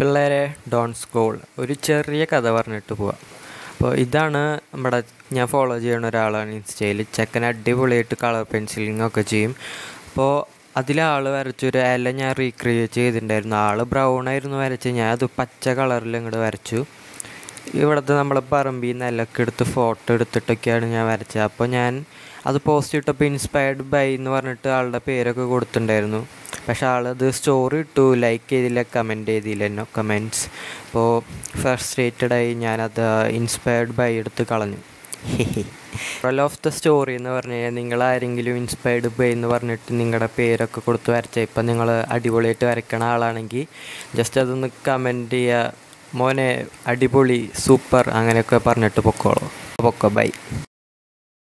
പിള്ളേരെ Don school ഒരു ചെറിയ കഥ പറഞ്ഞിട്ട് പോവാം അപ്പോൾ ഇതാണ് നമ്മുടെ ഞാൻ ഫോളോ ചെയ്യുന്ന ഒരാളാണ് ഇൻസ്റ്റയിൽ ചെക്കൻ അടിപൊളിയായിട്ട് കളർ പെൻസിലിംഗ് ഒക്കെ ചെയ്യും അപ്പോൾ അതിലാൾ വരച്ചൊരു ഇല ഞാൻ റീക്രിയേറ്റ് ചെയ്തിട്ടുണ്ടായിരുന്നു ആൾ ബ്രൗൺ ആയിരുന്നു വരച്ചത് ഞാൻ അത് പച്ച കളറിൽ ഇങ്ങോട്ട് വരച്ചു ഇവിടുത്തെ നമ്മളെ പറമ്പിൽ നിന്ന് ഇലക്കെ എടുത്ത് ഫോട്ടോ എടുത്തിട്ടൊക്കെയാണ് ഞാൻ വരച്ചത് അപ്പോൾ ഞാൻ അത് പോസ്റ്റ് ഇട്ടപ്പോൾ ഇൻസ്പയർഡ് ബൈ എന്ന് പറഞ്ഞിട്ട് ആളുടെ പേരൊക്കെ കൊടുത്തിട്ടുണ്ടായിരുന്നു പക്ഷെ ആളത് സ്റ്റോറി ഇട്ടു ലൈക്ക് ചെയ്തില്ല കമൻറ്റ് ചെയ്തില്ല എന്നോ കമൻറ്റ്സ് അപ്പോൾ ഫ്രസ്ട്രേറ്റഡ് ആയി ഞാനത് ഇൻസ്പയർഡ് ബൈ എടുത്ത് കളഞ്ഞു റോൾ ഓഫ് ദ സ്റ്റോറി എന്ന് പറഞ്ഞു കഴിഞ്ഞാൽ നിങ്ങൾ ആരെങ്കിലും ഇൻസ്പയർഡ് ബൈ എന്ന് പറഞ്ഞിട്ട് നിങ്ങളുടെ പേരൊക്കെ കൊടുത്ത് വരച്ച ഇപ്പം നിങ്ങൾ അടിപൊളിയായിട്ട് വരയ്ക്കണ ആളാണെങ്കിൽ ജസ്റ്റ് അതൊന്ന് കമൻറ്റ് ചെയ്യുക മോനെ അടിപൊളി സൂപ്പർ അങ്ങനെയൊക്കെ പറഞ്ഞിട്ട് പൊക്കോളൂ പൊക്കോ ബൈ